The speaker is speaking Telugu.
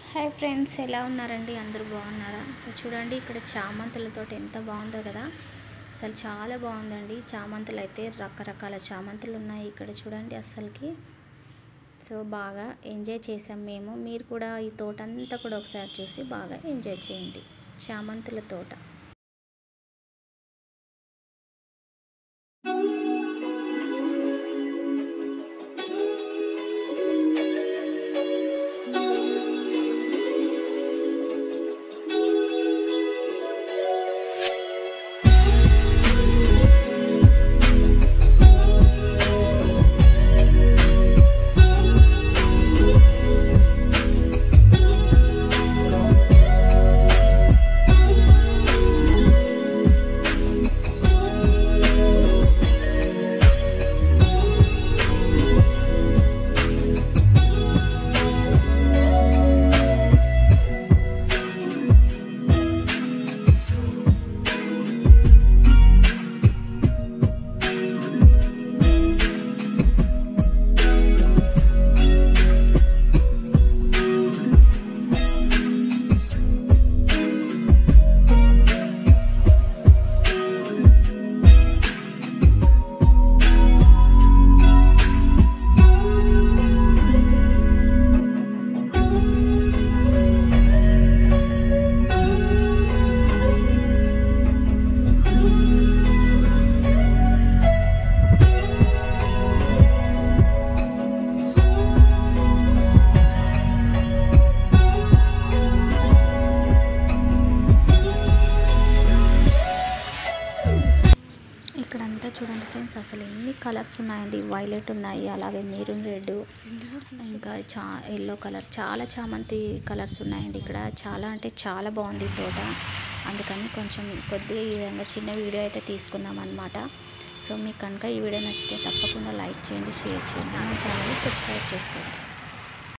హాయ్ ఫ్రెండ్స్ ఎలా ఉన్నారండి అందరూ బాగున్నారా సో చూడండి ఇక్కడ చామంతులతో ఎంత బాగుందో కదా అసలు చాలా బాగుందండి చామంతులు అయితే రకరకాల చామంతులు ఉన్నాయి ఇక్కడ చూడండి అస్సలకి సో బాగా ఎంజాయ్ చేసాం మేము మీరు కూడా ఈ తోట అంతా కూడా ఒకసారి చూసి బాగా ఎంజాయ్ చేయండి చామంతుల తోట ఇక్కడంతా చూడండి ఫ్రెండ్స్ అసలు ఎన్ని కలర్స్ ఉన్నాయండి వైలెట్ ఉన్నాయి అలాగే మెరూన్ రెడ్ ఇంకా చా ఎల్లో కలర్ చాలా చామంతి కలర్స్ ఉన్నాయండి ఇక్కడ చాలా అంటే చాలా బాగుంది ఈ తోట అందుకని కొంచెం కొద్దిగా ఈ విధంగా చిన్న వీడియో అయితే తీసుకున్నాం అనమాట సో మీకు కనుక ఈ వీడియో నచ్చితే తప్పకుండా లైక్ చేయండి షేర్ చేయండి మా ఛానల్ని సబ్స్క్రైబ్ చేసుకోండి